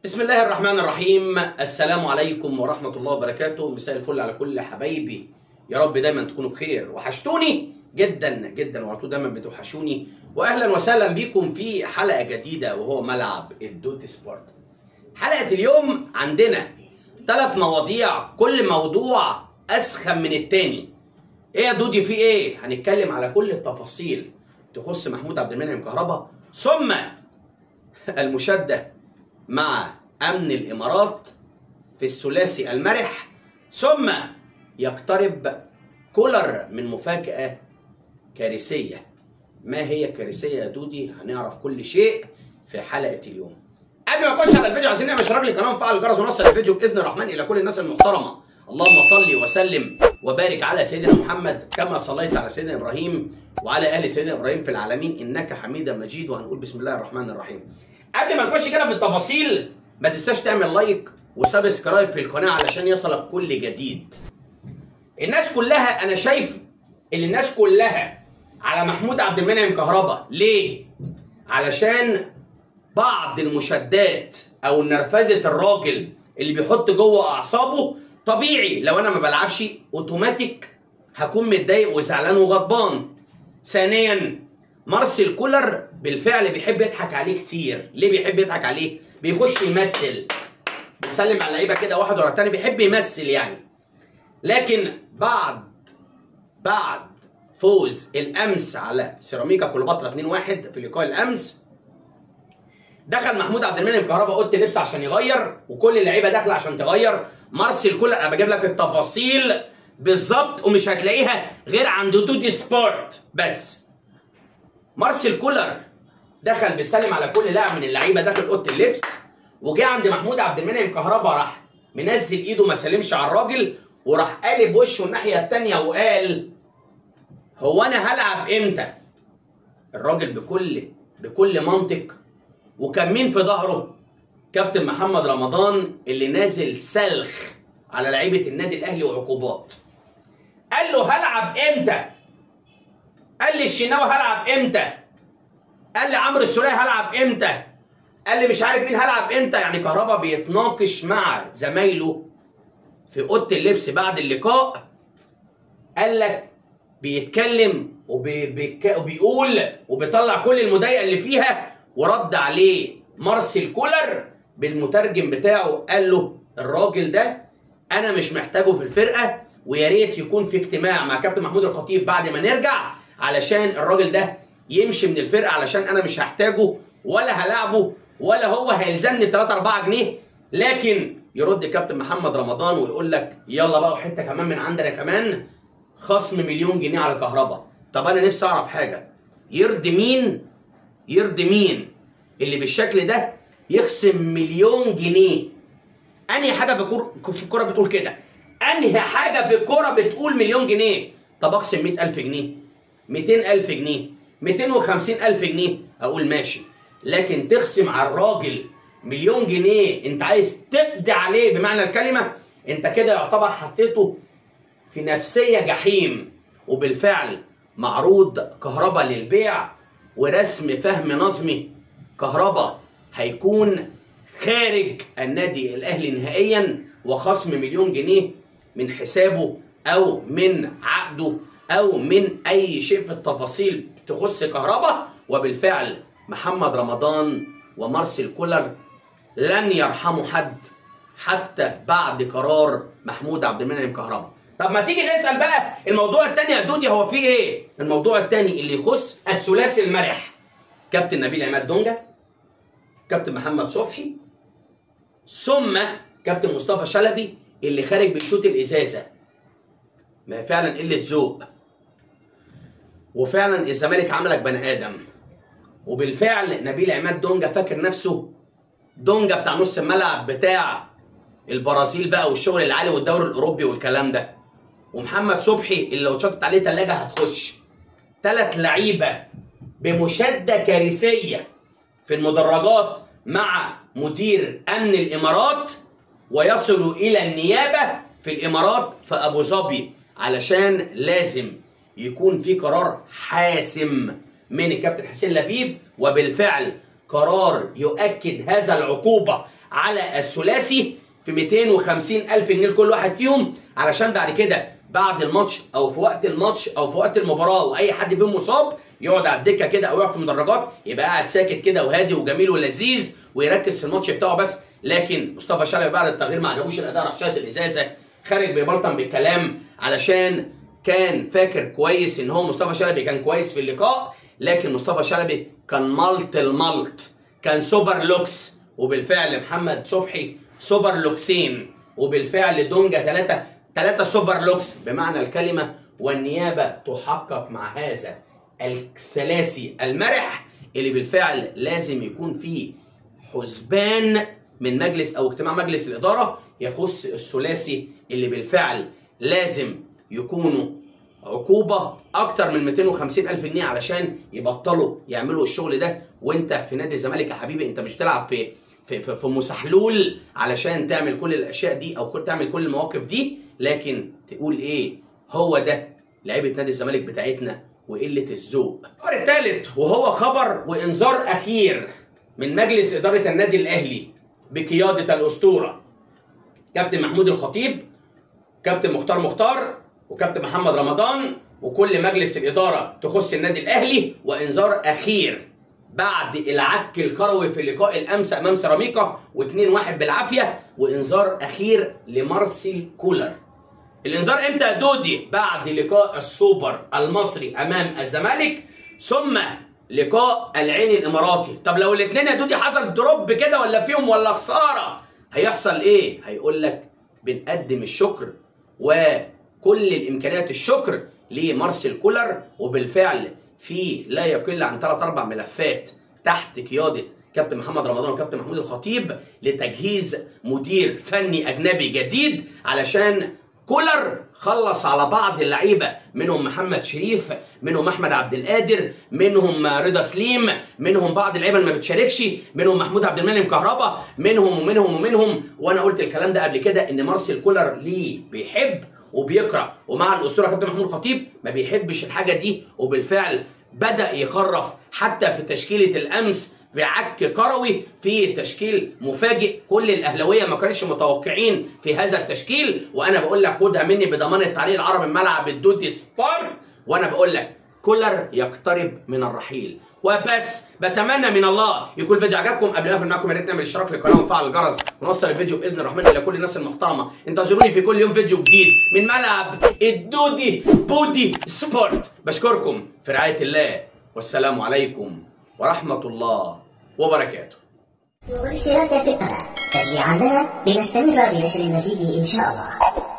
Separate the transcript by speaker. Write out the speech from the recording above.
Speaker 1: بسم الله الرحمن الرحيم السلام عليكم ورحمة الله وبركاته مساء الفل على كل حبايبي يا رب دايما تكونوا بخير وحشتوني جدا جدا وعلى طول دايما بتوحشوني واهلا وسهلا بيكم في حلقة جديدة وهو ملعب الدوت سبورت حلقة اليوم عندنا ثلاث مواضيع كل موضوع اسخن من التاني ايه يا دودي في ايه هنتكلم على كل التفاصيل تخص محمود عبد المنعم كهربا ثم المشاده مع امن الامارات في الثلاثي المرح ثم يقترب كولر من مفاجاه كارثيه ما هي الكارثيه يا دودي هنعرف كل شيء في حلقه اليوم قبل ما نخش على الفيديو عايزين نعمل اشتراك للقناه وفعل الجرس ونوصل الفيديو باذن الرحمن الى كل الناس المحترمه اللهم صل وسلم وبارك على سيدنا محمد كما صليت على سيدنا ابراهيم وعلى ال سيدنا ابراهيم في العالمين انك حميد مجيد وهنقول بسم الله الرحمن الرحيم قبل ما نخش كده في التفاصيل ما تنساش تعمل لايك وسبسكرايب في القناه علشان يصلك كل جديد الناس كلها انا شايف ان الناس كلها على محمود عبد المنعم كهربا ليه علشان بعض المشادات او نرفزه الراجل اللي بيحط جوه اعصابه طبيعي لو انا ما بلعبش اوتوماتيك هكون متضايق وزعلان وغضبان ثانيا مارسيل كولر بالفعل بيحب يضحك عليه كتير ليه بيحب يضحك عليه بيخش يمثل بيسلم على اللعيبه كده واحد ورا التاني بيحب يمثل يعني لكن بعد بعد فوز الامس على سيراميكا كليوباترا 2-1 في لقاء الامس دخل محمود عبد المنعم كهربا اوضه اللبس عشان يغير وكل اللعيبه داخله عشان تغير مارسيل كولر انا بجيب لك التفاصيل بالظبط ومش هتلاقيها غير عند دودي سبورت بس مارسيل كولر دخل بيسلم على كل لاعب من اللعيبه داخل اوضه اللبس وجه عند محمود عبد المنعم كهربا راح منزل ايده ما سلمش على الراجل وراح قالب وشه الناحيه الثانيه وقال هو انا هلعب امتى الراجل بكل بكل منطق وكان مين في ظهره كابتن محمد رمضان اللي نازل سلخ على لعيبه النادي الاهلي وعقوبات قال له هلعب امتى قال لي الشناوي هلعب امتى قال لي عمرو السوليه هلعب امتى قال لي مش عارف مين هلعب امتى يعني كهربا بيتناقش مع زمايله في اوضه اللبس بعد اللقاء قال لك بيتكلم وبي وبيقول وبيطلع كل المضايقه اللي فيها ورد عليه مارسيل كولر بالمترجم بتاعه قال له الراجل ده انا مش محتاجه في الفرقه ويا ريت يكون في اجتماع مع كابتن محمود الخطيب بعد ما نرجع علشان الراجل ده يمشي من الفرقه علشان انا مش هحتاجه ولا هلاعبه ولا هو هيلزمني 3 4 جنيه لكن يرد كابتن محمد رمضان ويقول لك يلا بقى وحته كمان من عندنا كمان خصم مليون جنيه على كهرباء طب انا نفسي اعرف حاجه يرضي مين يرضي مين اللي بالشكل ده يخصم مليون جنيه انهي حاجه في الكوره في الكوره بتقول كده انهي حاجه في الكوره بتقول مليون جنيه طب اخصم 100000 جنيه 200000 جنيه 250000 جنيه اقول ماشي لكن تخصم على الراجل مليون جنيه انت عايز تقضي عليه بمعنى الكلمه انت كده يعتبر حطيته في نفسيه جحيم وبالفعل معروض كهرباء للبيع ورسم فهم نظمي كهرباء هيكون خارج النادي الاهلي نهائيا وخصم مليون جنيه من حسابه او من عقده او من اي شيء في التفاصيل تخص كهرباء وبالفعل محمد رمضان ومارسيل كولر لن يرحموا حد حتى بعد قرار محمود عبد المنعم كهرباء طب ما تيجي نسال بقى الموضوع الثاني يا دودي هو فيه ايه الموضوع الثاني اللي يخص الثلاثي المرح كابتن نبيل عماد دونجا كابتن محمد صبحي ثم كابتن مصطفى شلبي اللي خارج بيشوط الازازه ما فعلا قله ذوق وفعلا الزمالك عملك بني ادم وبالفعل نبيل عماد دونجا فاكر نفسه دونجا بتاع نص الملعب بتاع البرازيل بقى والشغل العالي والدوري الاوروبي والكلام ده ومحمد صبحي اللي لو اتشطت عليه ثلاجه هتخش ثلاث لعيبه بمشاده كارثيه في المدرجات مع مدير امن الامارات ويصلوا الى النيابه في الامارات في ابو ظبي علشان لازم يكون في قرار حاسم من الكابتن حسين لبيب وبالفعل قرار يؤكد هذا العقوبة على الثلاثي في 250 الف جنيه لكل واحد فيهم علشان بعد كده بعد الماتش او في وقت الماتش او في وقت المباراه واي حد فيهم مصاب يقعد على الدكه كده او يقف في المدرجات يبقى قاعد ساكت كده وهادي وجميل ولذيذ ويركز في الماتش بتاعه بس لكن مصطفى شلبي بعد التغيير ما عجبوش الاداء راح شاط الازازه خارج بيبلطم بالكلام علشان كان فاكر كويس ان هو مصطفى شلبي كان كويس في اللقاء لكن مصطفى شلبي كان ملط الملط كان سوبر لوكس وبالفعل محمد صبحي سوبر لوكسين وبالفعل دونجا ثلاثة ثلاثة سوبر لوكس بمعنى الكلمة والنيابة تحقق مع هذا الثلاثي المرح اللي بالفعل لازم يكون فيه حسبان من مجلس او اجتماع مجلس الاداره يخص الثلاثي اللي بالفعل لازم يكونوا عقوبه اكتر من 250 الف جنيه علشان يبطلوا يعملوا الشغل ده وانت في نادي الزمالك يا حبيبي انت مش تلعب في في في, في مسحلول علشان تعمل كل الاشياء دي او تعمل كل المواقف دي لكن تقول ايه هو ده لعيبه نادي الزمالك بتاعتنا وقله الذوق. الخبر الثالث وهو خبر وانذار اخير من مجلس اداره النادي الاهلي بقياده الاسطوره كابتن محمود الخطيب كابتن مختار مختار وكابتن محمد رمضان وكل مجلس الاداره تخص النادي الاهلي وانذار اخير بعد العك الكروي في اللقاء الامس امام سيراميكا و2-1 بالعافيه وانذار اخير لمارسيل كولر الانذار امتى يا دودي بعد لقاء السوبر المصري امام الزمالك ثم لقاء العين الاماراتي طب لو الاثنين يا دودي حصل دروب كده ولا فيهم ولا خساره هيحصل ايه هيقول لك بنقدم الشكر وكل الامكانيات الشكر لمارسيل كولر وبالفعل في لا يقل عن ثلاث اربع ملفات تحت قياده كابتن محمد رمضان وكابتن محمود الخطيب لتجهيز مدير فني اجنبي جديد علشان كولر خلص على بعض اللعيبه منهم محمد شريف منهم احمد عبد القادر منهم رضا سليم منهم بعض اللعيبه اللي ما بتشاركش منهم محمود عبد المنعم كهربا منهم ومنهم ومنهم وانا قلت الكلام ده قبل كده ان مارسيل كولر ليه بيحب وبيكره ومع الاسطوره كابتن محمود الخطيب ما بيحبش الحاجه دي وبالفعل بدا يخرف حتى في تشكيله الامس بعك كروي في تشكيل مفاجئ كل الاهلاويه ما كانش متوقعين في هذا التشكيل وانا بقول لك خدها مني بضمان التعليق العربي ملعب الدودي سبورت وانا بقول لك كولر يقترب من الرحيل وبس بتمنى من الله يكون الفيديو عجبكم قبل ما اقفل معاكم يا ريت نعمل اشتراك للقناه ونفعل الجرس ونوصل الفيديو باذن الرحمن الى كل الناس المحترمه انتظروني في كل يوم فيديو جديد من ملعب الدودي بودي سبورت بشكركم في رعايه الله والسلام عليكم ورحمه الله وبركاته
Speaker 2: والاشتراك في القناة تشجيعا لنا لنستمر بنشر المزيد إن شاء الله